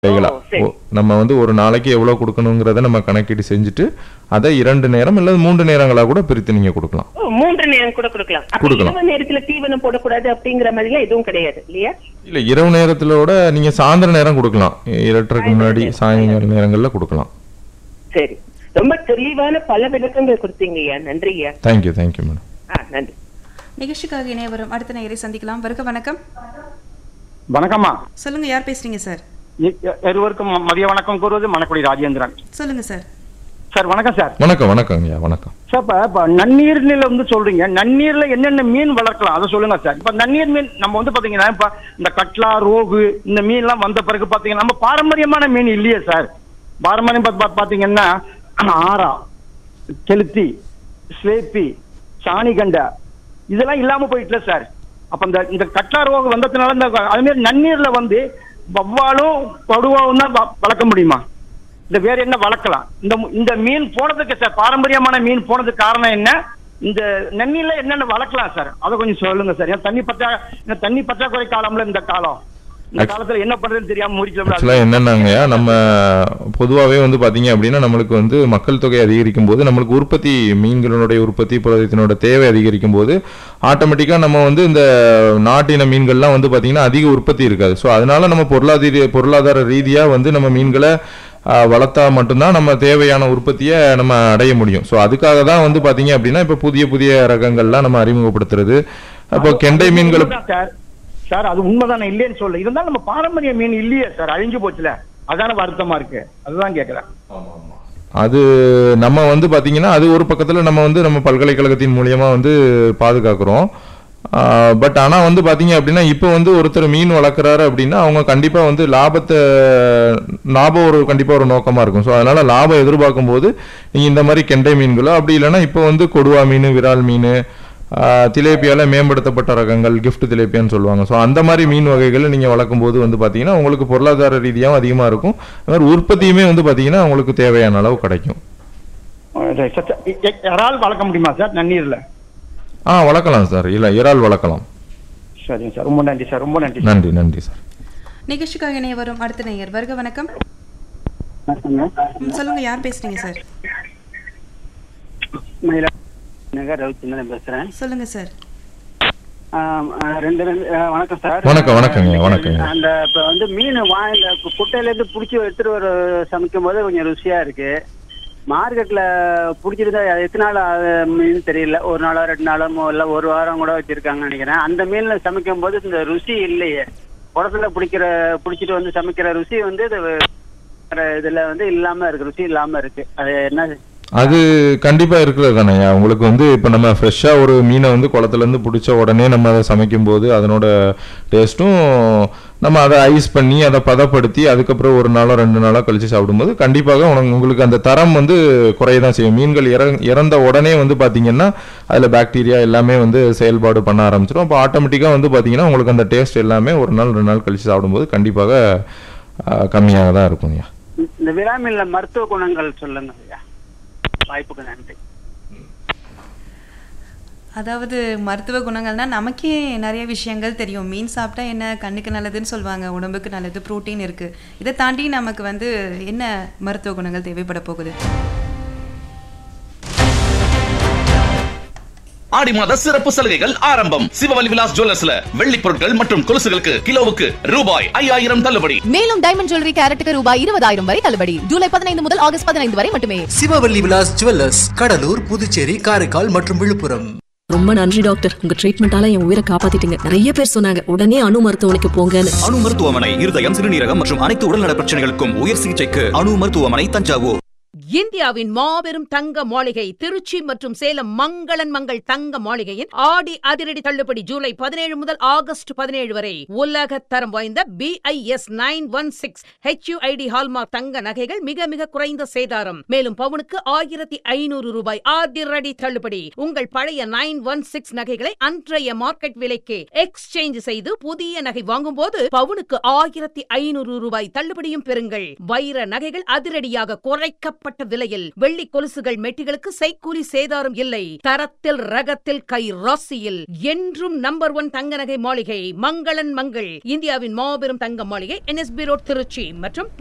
கைகளா ஓ, சரி. ஓ, நம்ம வந்து ஒரு நாளைக்கு எவ்வளவு கொடுக்கணுங்கிறத நம்ம கணக்கீடு செஞ்சுட்டு அதை இரண்டு நேரம் இல்ல மூன்று நேரங்களா கூட பிரித்து நீங்க கொடுக்கலாம் ஓ, மூன்று நேரம் கூட கொடுக்கலாம் அப்ப கொடுக்கலாம். இரவு நேரத்துல தீவனம் போடக்கூடாது அப்படிங்கிற மாதிரி எல்லாம் எதுவும் கிடையாது இல்லையா இல்ல இரவு நேரத்திலோட நீங்க சாயந்தர நேரம் கொடுக்கலாம் இரட்டரைக்கு முன்னாடி சாயங்கால நேரங்கள்ல கொடுக்கலாம் சரி ரொம்ப தெளிவான பல விளக்கங்கள் கொடுத்தீங்கய்யா நன்றிய்யா தேங்க்யூ தேங்க்யூ மேடம் ஆ நன்றி நிகழ்ச்சிக்காக இணைய வரும் அடுத்த நேயரை சந்திக்கலாம் வருக வணக்கம் வணக்கம்மா சொல்லுங்க யார் பேசுறீங்க சார் இ- இ- இருவருக்கும் ம- மதிய வணக்கம் கூறுவது மணக்குடி ராஜேந்திரன் சொல்லுங்க சார் சார் வணக்கம் சார் வணக்கம் வணக்கம் ஐயா வணக்கம் சார் இப்ப இப்ப நன்னீர்ல வந்து சொல்றீங்க நன்னீர்ல என்னென்ன மீன் வளர்க்கலாம் அதை சொல்லுங்க சார் இப்ப நன்னீர் மீன் நம்ம வந்து பாத்தீங்கன்னா இப்ப இந்த கட்லா ரோகு இந்த மீன் எல்லாம் வந்த பிறகு பாத்தீங்கன்னா நம்ம பாரம்பரியமான மீன் இல்லையே சார் பாரம்பரியம் பாத்து- பாத்து- பாத்தீங்கன்னா ஆரா கெளுத்தி ஸ்லேப்பி சாணிகண்டா இதெல்லாம் இல்லாம போயிட்டுல சார் அப்ப இந்த இந்த கட்லா ரோகு வந்ததுனால இந்த அது மாதிரி நன்னீர்ல வந்து வவ்வாலும் கொடுவாவும் தான் வ- வளர்க்க முடியுமா இந்த வேற என்ன வளர்க்கலாம் இந்த மு- இந்த மீன் போனதுக்கு சார் பாரம்பரியமான மீன் போனதுக்கு காரணம் என்ன இந்த நன்னில என்னென்ன வளர்க்கலாம் சார் அதை கொஞ்சம் சொல்லுங்க சார் ஏன் தண்ணி பற்றா இந்த தண்ணி பற்றாக்குறை காலம்ல இந்த காலம் இந்த காலத்துல என்ன பண்றதுன்னு தெரியாம முடிக்கல ஆக்சுவலாக என்னன்னாங்கய்யா நம்ம பொதுவாகவே வந்து பார்த்தீங்க அப்படின்னா நம்மளுக்கு வந்து மக்கள் தொகை அதிகரிக்கும் போது நம்மளுக்கு உற்பத்தி மீன்களுடைய உற்பத்தி புரதத்தினோட தேவை அதிகரிக்கும் போது ஆட்டோமேட்டிக்காக நம்ம வந்து இந்த நாட்டின மீன்கள்லாம் வந்து பார்த்தீங்கன்னா அதிக உற்பத்தி இருக்காது ஸோ அதனால நம்ம பொருளாதார பொருளாதார ரீதியாக வந்து நம்ம மீன்களை ஆ, வளர்த்தா மட்டும்தான் நம்ம தேவையான உற்பத்தியை நம்ம அடைய முடியும் ஸோ அதுக்காக தான் வந்து பார்த்தீங்க அப்படின்னா இப்போ புதிய புதிய ரகங்கள்லாம் நம்ம அறிமுகப்படுத்துறது அப்போ கெண்டை மீன்கள் உண்மைதான் சார் சார் அது உண்மைதானே இல்லைன்னு சொல்ல இருந்தாலும் நம்ம பாரம்பரிய மீன் இல்லையே சார் அழிஞ்சு போச்சுல அதான வருத்தமா இருக்கு அதுதான் கேக்குறேன் அது நம்ம வந்து பாத்தீங்கன்னா அது ஒரு பக்கத்துல நம்ம வந்து நம்ம பல்கலைக்கழகத்தின் மூலியமா வந்து பாதுகாக்கிறோம் பட் ஆனா வந்து பாத்தீங்க அப்படின்னா இப்போ வந்து ஒருத்தர் மீன் வளர்க்குறாரு அப்படின்னா அவங்க கண்டிப்பா வந்து லாபத்தை லாபம் ஒரு கண்டிப்பா ஒரு நோக்கமா இருக்கும் ஸோ அதனால லாபம் எதிர்பார்க்கும் போது நீங்க இந்த மாதிரி கெண்டை மீன்களோ அப்படி இல்லைன்னா இப்போ வந்து கொடுவா மீன் விரால் மீன் திலேப்பியால மேம்படுத்தப்பட்ட ரகங்கள் gift திலேப்பியான்னு சொல்லுவாங்க ஸோ அந்த மாதிரி மீன் வகைகளை நீங்க வளர்க்கும் போது வந்து பாத்தீங்கன்னா உங்களுக்கு பொருளாதார ரீதியாகவும் அதிகமா இருக்கும் அது மாதிரி உற்பத்தியுமே வந்து பாத்தீங்கன்னா உங்களுக்கு தேவையான அளவு கிடைக்கும் அஹ் சரி, சரி, சரி. இ- இறால் வளர்க்க முடியுமா சார் நன்னீர்ல ஆ வளர்க்கலாம் சார் இல்ல இறால் வளர்க்கலாம் சரிங்க சார் ரொம்ப நன்றி சார் ரொம்ப நன்றி நன்றி நன்றி சார் நிகழ்ச்சிக்காக இணைய வரும் அடுத்த நேயர் வருக வணக்கம் ம், சொல்லுங்க யார் பேசுறீங்க சார் நகர் ரவிச்சந்திரன் பேசுறேன் சொல்லுங்க சார் ஆம், ஆ, ரெண்டு ரெண்டு ஆ, வணக்கம் சார் வணக்கம், வணக்கங்க, வணக்கங்க. அந்த இப்ப வந்து மீன் வா இந்த கு- குட்டையில இருந்து புடிச்சு எடுத்துட்டு வர சமைக்கும் போது கொஞ்சம் ருசியா இருக்கு மார்க்கெட்ல புடிச்சிருந்தா அது எத்தனை நாள் ஆகுது மீன் தெரியல ஒரு நாளோ ரெண்டு நாளோ மு- இல்ல ஒரு வாரம் கூட வச்சிருக்காங்கன்னு நினைக்கிறேன் அந்த மீன்ல சமைக்கும் போது இந்த ருசி இல்லையே குளத்துல பிடிக்கிற பிடிச்சிட்டு வந்து சமைக்கிற ருசி வந்து இது வேற இதுல வந்து இல்லாம இருக்கு ருசி இல்லாம இருக்கு அது என்ன அது கண்டிப்பா இருக்கிறது தானேயா உங்களுக்கு வந்து இப்போ நம்ம ஃப்ரெஷ்ஷா ஒரு மீனை வந்து குளத்துல இருந்து பிடிச்ச உடனே நம்ம அதை சமைக்கும் போது அதனோட டேஸ்ட்டும் நம்ம அதை ஐஸ் பண்ணி அதை பதப்படுத்தி அதுக்கப்புறம் ஒரு நாளோ ரெண்டு நாளோ கழிச்சு சாப்பிடும்போது கண்டிப்பாக உனக்கு உங்களுக்கு அந்த தரம் வந்து குறைய தான் செய்யும் மீன்கள் இற இறந்த உடனே வந்து பாத்தீங்கன்னா அதுல பாக்டீரியா எல்லாமே வந்து செயல்பாடு பண்ண ஆரம்பிச்சிடும் அப்போ ஆட்டோமேட்டிக்காக வந்து பாத்தீங்கன்னா உங்களுக்கு அந்த டேஸ்ட் எல்லாமே ஒரு நாள் ரெண்டு நாள் கழிச்சு சாப்பிடும்போது கண்டிப்பாக ஆஹ், கம்மியாக தான் இருக்கும் ஐயா இந்த விராமில்ல மருத்துவ குணங்கள் சொல்லுங்க ஐயா வாய்ப்புக்கு நன்றி அதாவது மருத்துவ குணங்கள்னா நமக்கே நிறைய விஷயங்கள் தெரியும் மீன் சாப்பிட்டா என்ன கண்ணுக்கு நல்லதுன்னு சொல்லுவாங்க உடம்புக்கு நல்லது புரோட்டீன் இருக்கு இதை தாண்டி நமக்கு வந்து என்ன மருத்துவ குணங்கள் தேவைப்பட போகுது ஆடி மாத சிறப்பு சலுகைகள் ஆரம்பம் சிவவலி விலாஸ் ஜுவல்லர்ஸ்ல வெள்ளி பொருட்கள் மற்றும் கொலுசுகளுக்கு கிலோவுக்கு ரூபாய் ஐயாயிரம் தள்ளுபடி மேலும் டைமண்ட் ஜுவல்லரி கேரட்டுக்கு ரூபாய் இருபதாயிரம் வரை தள்ளுபடி ஜூலை பதினைந்து முதல் ஆகஸ்ட் பதினைந்து வரை மட்டுமே சிவவல்லி விலாஸ் ஜுவல்லர்ஸ் கடலூர் புதுச்சேரி காரைக்கால் மற்றும் விழுப்புரம் ரொம்ப நன்றி டாக்டர் உங்க ட்ரீட்மெண்டால என் உயிரை காப்பாத்திட்டீங்க நிறைய பேர் சொன்னாங்க உடனே அணு மருத்துவமனைக்கு போங்கன்னு அணு மருத்துவமனை இருதயம் சிறுநீரகம் மற்றும் அனைத்து உடல்நல பிரச்சனைகளுக்கும் உயர் சிகிச்சைக்கு அணு மருத்துவமனை தஞ்சாவூர் இந்தியாவின் மாபெரும் தங்க மாளிகை திருச்சி மற்றும் சேலம் மங்களன் மங்கள் தங்க மாளிகையின் ஆடி அதிரடி தள்ளுபடி ஜூலை பதினேழு முதல் ஆகஸ்ட் பதினேழு வரை உலக தரம் வாய்ந்த BIS nine one six HUID hallmark தங்க நகைகள் மிக மிக குறைந்த சேதாரம் மேலும் பவுனுக்கு ஆயிரத்தி ஐநூறு ரூபாய் அதிரடி தள்ளுபடி உங்கள் பழைய நைன் ஒன் சிக்ஸ் நகைகளை அன்றைய மார்க்கெட் விலைக்கு எக்ஸ்சேஞ்ச் செய்து புதிய நகை வாங்கும்போது பவுனுக்கு ஆயிரத்தி ஐநூறு ரூபாய் தள்ளுபடியும் பெறுங்கள் வைர நகைகள் அதிரடியாக குறைக்கப்பட்ட குறைக்கப்பட்ட விலையில் வெள்ளி கொலுசுகள் மெட்டிகளுக்கு செய்கூலி சேதாரம் இல்லை தரத்தில் ரகத்தில் கை ராசியில் என்றும் நம்பர் ஒன் தங்க நகை மாளிகை மங்களன் மங்கள் இந்தியாவின் மாபெரும் தங்க மாளிகை என்எஸ்பி ரோட் திருச்சி மற்றும்